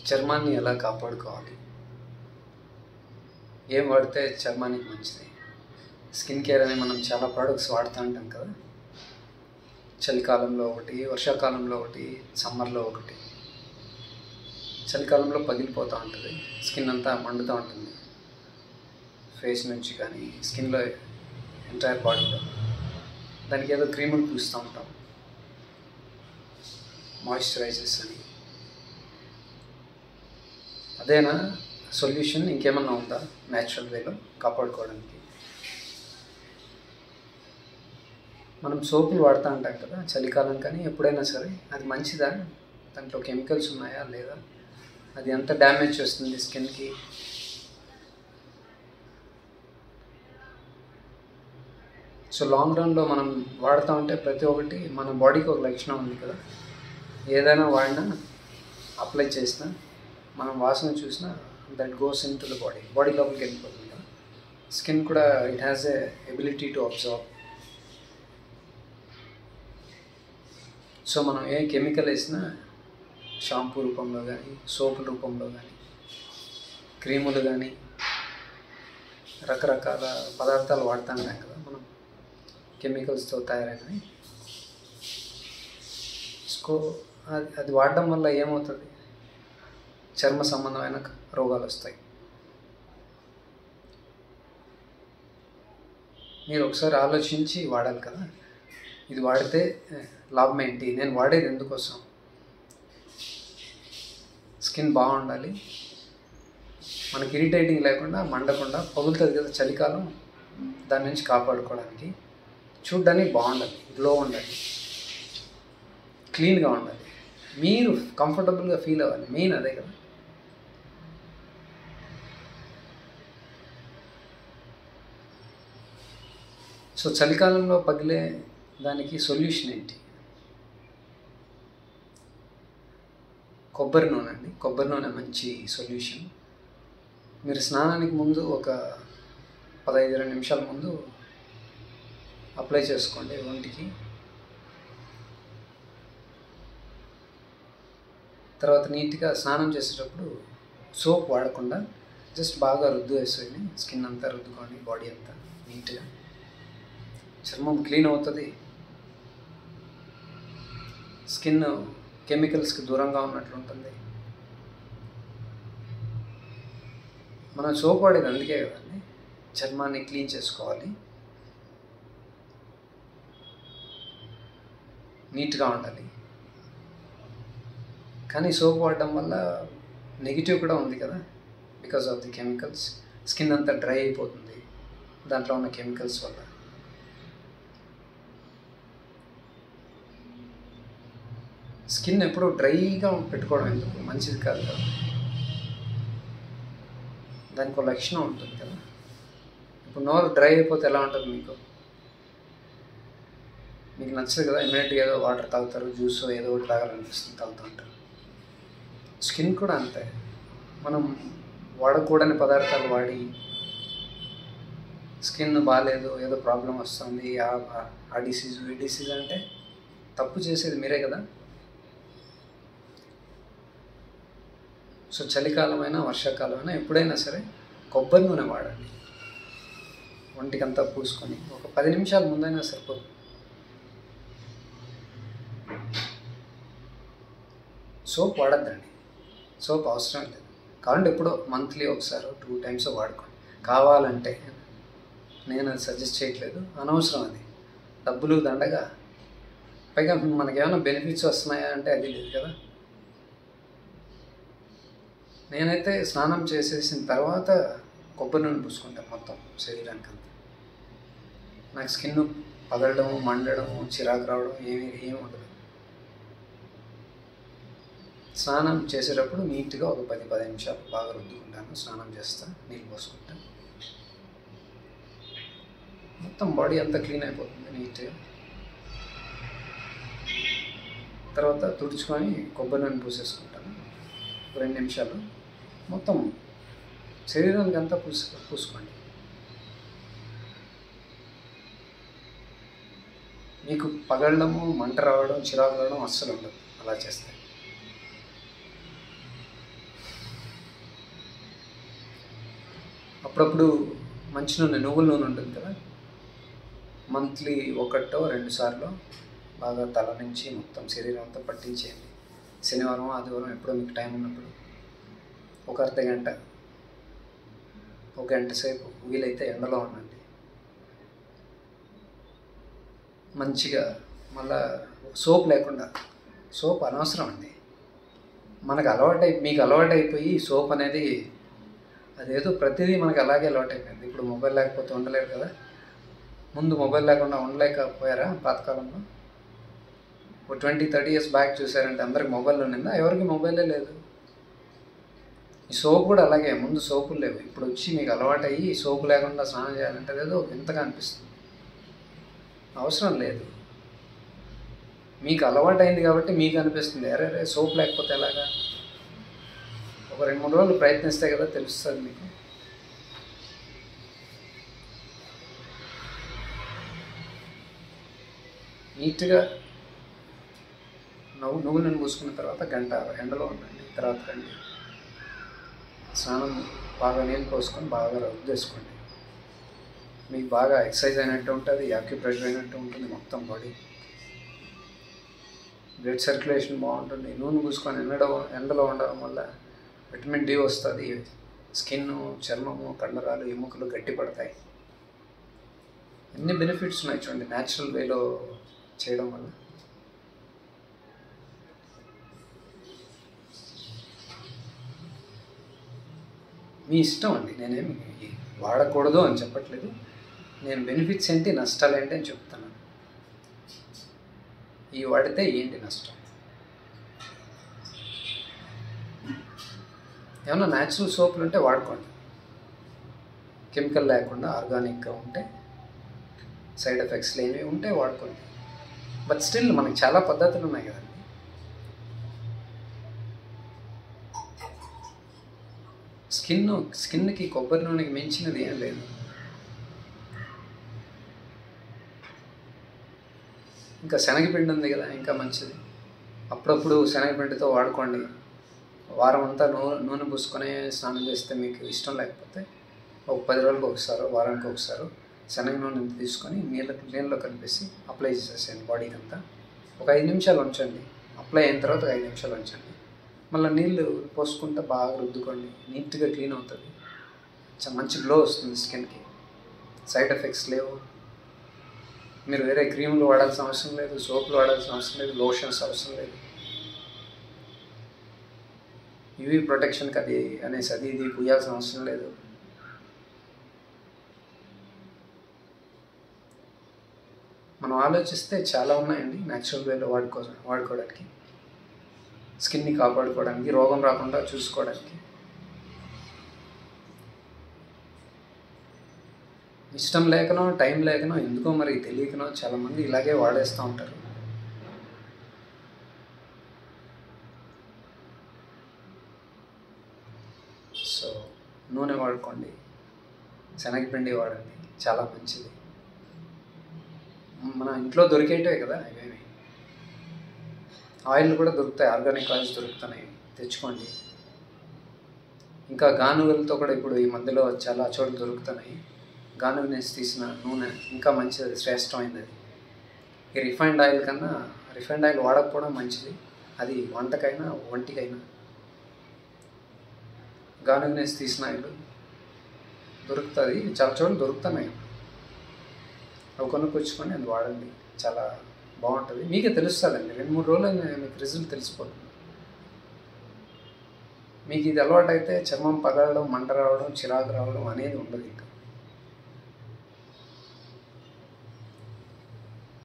చర్మాన్ని ఎలా కాపాడుకోవాలి ఏం వాడితే చర్మానికి మంచిది స్కిన్ కేర్ అని మనం చాలా ప్రోడక్ట్స్ వాడుతూ ఉంటాం కదా చలికాలంలో ఒకటి వర్షాకాలంలో ఒకటి సమ్మర్లో ఒకటి చలికాలంలో పగిలిపోతూ ఉంటుంది స్కిన్ అంతా మండుతూ ఉంటుంది ఫేస్ నుంచి కానీ స్కిన్లో ఎంటైర్ బాడీలో దానికి ఏదో క్రీములు పూస్తూ ఉంటాం మాయిశ్చరైజర్స్ అని అదేనా సొల్యూషన్ ఇంకేమన్నా ఉందా న్యాచురల్ వేలో కాపాడుకోవడానికి మనం సోపులు వాడుతూ ఉంటాం కదా చలికాలం కానీ ఎప్పుడైనా సరే అది మంచిదా దాంట్లో కెమికల్స్ ఉన్నాయా లేదా అది ఎంత డ్యామేజ్ చేస్తుంది స్కిన్కి సో లాంగ్ రన్లో మనం వాడుతూ ఉంటే ప్రతి ఒక్కటి మన బాడీకి ఒక లక్షణం ఉంది కదా ఏదైనా వాడినా అప్లై చేసినా మనం వాసన చూసినా that goes in to the body body లోపలికి వెళ్ళిపోతుంది కదా స్కిన్ కూడా it has a ability to absorb so మనం ఏ కెమికల్ వేసినా షాంపూ రూపంలో కానీ సోపు రూపంలో కానీ క్రీములు కానీ రకరకాల పదార్థాలు వాడుతాం కదా మనం కెమికల్స్తో తయారైనవి సో అది అది వాడడం వల్ల ఏమవుతుంది చర్మ సంబంధమైన రోగాలు వస్తాయి మీరు ఒకసారి ఆలోచించి వాడాలి కదా ఇది వాడితే లాభం ఏంటి నేను వాడేది ఎందుకోసం స్కిన్ బాగుండాలి మనకి ఇరిటేటింగ్ లేకుండా మండకుండా పగులుతుంది కదా చలికాలం దాని నుంచి కాపాడుకోవడానికి చూడ్డానికి బాగుండాలి గ్లో ఉండాలి క్లీన్గా ఉండాలి మీరు కంఫర్టబుల్గా ఫీల్ అవ్వాలి మెయిన్ అదే కదా సో చలికాలంలో పగిలే దానికి సొల్యూషన్ ఏంటి కొబ్బరి నూనె అండి కొబ్బరి నూనె మంచి సొల్యూషన్ మీరు స్నానానికి ముందు ఒక పదహైదు ఇరవై నిమిషాల ముందు అప్లై చేసుకోండి ఒంటికి తర్వాత నీట్గా స్నానం చేసేటప్పుడు సోప్ వాడకుండా జస్ట్ బాగా రుద్దు వేసుకొని స్కిన్ అంతా రుద్దుకొని బాడీ అంతా నీట్గా చర్మం క్లీన్ అవుతుంది స్కిన్ కెమికల్స్కి దూరంగా ఉన్నట్లు ఉంటుంది మనం సోప్ వాడేది అందుకే కదండి చర్మాన్ని క్లీన్ చేసుకోవాలి నీట్గా ఉండాలి కానీ సోప్ వాడడం వల్ల నెగిటివ్ కూడా ఉంది కదా because of the chemicals skin అంతా డ్రై అయిపోతుంది దాంట్లో ఉన్న కెమికల్స్ వల్ల స్కిన్ ఎప్పుడూ డ్రైగా పెట్టుకోవడం ఎందుకు మంచిది కాదు కదా దానికి ఒక లక్షణం ఉంటుంది కదా ఇప్పుడు నోరు డ్రై అయిపోతే ఎలా ఉంటుంది మీకు మీకు నచ్చదు కదా ఇమీడియట్గా ఏదో వాటర్ తాగుతారు జ్యూస్ ఏదో ఒకటి తాగాలనిపిస్తుంది తాగుతూ ఉంటారు స్కిన్ కూడా అంతే మనం వాడకూడని పదార్థాలు వాడి స్కిన్ బాగాలేదు ఏదో ప్రాబ్లం వస్తుంది ఆ డిసీజ్ ఈ డిసీజ్ అంటే తప్పు చేసేది మీరే కదా సో చలికాలమైనా వర్షాకాలమైనా ఎప్పుడైనా సరే కొబ్బరి నూనె వాడండి ఒంటికంతా పూసుకొని ఒక పది నిమిషాల ముందైనా సరిపోదు సోప్ వాడద్దండి సోప్ అవసరం లేదు కావాలంటే ఎప్పుడో మంత్లీ ఒకసారి టూ టైమ్స్ వాడుకోండి కావాలంటే నేను అది సజెస్ట్ చేయట్లేదు అనవసరం అది డబ్బులు దండగా పైగా మనకేమైనా బెనిఫిట్స్ వస్తున్నాయా అంటే అది లేదు కదా నేనైతే స్నానం చేసేసిన తర్వాత కొబ్బరి నూనె పూసుకుంటాను మొత్తం శరీరానికి అంతా నాకు స్కిన్ పగలడం మండడం చిరాకు రావడం ఏమి ఏమి ఉండదు స్నానం చేసేటప్పుడు నీట్గా ఒక పది పది నిమిషాలు బాగా రుద్దుకుంటాను స్నానం చేస్తాను నీళ్ళు పోసుకుంటాను మొత్తం బాడీ అంతా క్లీన్ అయిపోతుంది నీట్గా తర్వాత తుడుచుకొని కొబ్బరి నూనె పూసేసుకుంటాను రెండు నిమిషాలు మొత్తం శరీరానికి అంతా పూసు పూసుకోండి మీకు పగలడము మంట రావడం చిరాకు రావడం అస్సలు ఉండదు అలా చేస్తే అప్పుడప్పుడు మంచి నూనె నువ్వుల నూనె ఉంటుంది కదా మంత్లీ ఒకటో రెండు సార్లు బాగా తల నుంచి మొత్తం శరీరం అంతా పట్టించేయండి శనివారం ఆదివారం ఎప్పుడో మీకు టైం ఉన్నప్పుడు ఒక అర్ధ గంట ఒక గంట సేపు వీలైతే ఎండలో ఉండండి మంచిగా మళ్ళా సోప్ లేకుండా సోప్ అనవసరం అండి మనకు అలవాటై మీకు అలవాటైపోయి సోప్ అనేది అదేదో ప్రతిదీ మనకి అలాగే అలవాటైపోయింది ఇప్పుడు మొబైల్ లేకపోతే ఉండలేరు కదా ముందు మొబైల్ లేకుండా ఉండలేకపోయారా పాతకాలంలో ఒక ట్వంటీ థర్టీ ఇయర్స్ బ్యాక్ చూసారంటే అందరికి మొబైల్ ఉండిందా ఎవరికి మొబైలే లేదు ఈ సోప్ కూడా అలాగే ముందు సోపులు లేవు ఇప్పుడు వచ్చి మీకు అలవాటు అయ్యి సోపు లేకుండా స్నానం చేయాలంటే ఏదో వింతగా అనిపిస్తుంది అవసరం లేదు మీకు అలవాటు అయింది కాబట్టి మీకు అనిపిస్తుంది అరే రే సోప్ లేకపోతే ఎలాగా ఒక రెండు మూడు రోజులు ప్రయత్నిస్తే కదా తెలుస్తుంది మీకు నీట్గా నవ్వు నువ్వు నేను పూసుకున్న తర్వాత గంట ఎండలో ఉండండి తర్వాత రండి స్నానం బాగా నీళ్ళు పోసుకొని బాగా రుద్దేసుకోండి మీకు బాగా ఎక్సర్సైజ్ అయినట్టు ఉంటుంది యాక్యుప్రెషర్ అయినట్టు ఉంటుంది మొత్తం బాడీ బ్లడ్ సర్క్యులేషన్ బాగుంటుంది నూనె పూసుకొని ఎండలో ఎండలో ఉండడం వల్ల విటమిన్ డి వస్తుంది స్కిన్ చర్మము కండరాలు ఎముకలు గట్టి పడతాయి ఎన్ని బెనిఫిట్స్ ఉన్నాయి చూడండి న్యాచురల్ వేలో చేయడం వల్ల మీ ఇష్టం అండి నేనేమి వాడకూడదు అని చెప్పట్లేదు నేను బెనిఫిట్స్ ఏంటి నష్టాలు ఏంటి అని చెప్తాను ఈ వాడితే ఏంటి నష్టం ఏమన్నా న్యాచురల్ సోపులు ఉంటే వాడుకోండి కెమికల్ లేకుండా ఆర్గానిక్గా ఉంటే సైడ్ ఎఫెక్ట్స్ లేనివి ఉంటే వాడుకోండి బట్ స్టిల్ మనకి చాలా పద్ధతులు ఉన్నాయి కదండి స్కిన్ స్కిన్కి కొబ్బరి నూనెకి మించినది ఏం లేదు ఇంకా శనగపిండి ఉంది కదా ఇంకా మంచిది అప్పుడప్పుడు శనగపిండితో వాడుకోండి వారం అంతా నూనె నూనె పూసుకొని స్నానం చేస్తే మీకు ఇష్టం లేకపోతే ఒక పది రోజులకు ఒకసారి వారానికి ఒకసారి శనగ నూనె తీసుకొని నీళ్ళ నీళ్ళలో కలిపేసి అప్లై చేసేసేయండి బాడీకి అంతా ఒక ఐదు నిమిషాలు ఉంచండి అప్లై అయిన తర్వాత ఒక ఐదు నిమిషాలు ఉంచండి మళ్ళీ నీళ్ళు పోసుకుంటే బాగా రుద్దుకోండి నీట్గా క్లీన్ అవుతుంది చాలా మంచి గ్లో వస్తుంది స్కిన్కి సైడ్ ఎఫెక్ట్స్ లేవు మీరు వేరే క్రీములు వాడాల్సిన అవసరం లేదు సోపులు వాడాల్సిన అవసరం లేదు లోషన్స్ అవసరం లేదు యూవీ ప్రొటెక్షన్కి అది అనేసి అది ఇది పూయాల్సిన అవసరం లేదు మనం ఆలోచిస్తే చాలా ఉన్నాయండి న్యాచురల్ వేలో వాడుకో వాడుకోవడానికి స్కిన్ని కాపాడుకోవడానికి రోగం రాకుండా చూసుకోవడానికి ఇష్టం లేకనో టైం లేకనో ఎందుకో మరి తెలియకనో చాలామంది ఇలాగే వాడేస్తూ ఉంటారు సో నూనె వాడుకోండి శనగపిండి వాడండి చాలా మంచిది మన ఇంట్లో దొరికేటివే కదా ఇవేమి ఆయిల్ కూడా దొరుకుతాయి ఆర్గానిక్ ఆయిల్స్ దొరుకుతున్నాయి తెచ్చుకోండి ఇంకా గానుగలతో కూడా ఇప్పుడు ఈ మధ్యలో చాలా చోట్ల దొరుకుతున్నాయి గానుగ నుంచి తీసిన నూనె ఇంకా మంచిది శ్రేష్టమైనది ఈ రిఫైండ్ ఆయిల్ కన్నా రిఫైండ్ ఆయిల్ వాడకపోవడం మంచిది అది వంటకైనా ఒంటికైనా గానుగ నుంచి తీసిన ఆయిల్ దొరుకుతుంది చాలా చోట్ల దొరుకుతున్నాయి అవి కొనుక్కొచ్చుకొని అది వాడండి చాలా బాగుంటుంది మీకే తెలుస్తుందండి రెండు మూడు రోజులు మీకు రిజల్ట్ తెలిసిపోతుంది మీకు ఇది అలవాటు అయితే చర్మం పగలడం మంట రావడం చిరాకు రావడం అనేది ఉండదు ఇంకా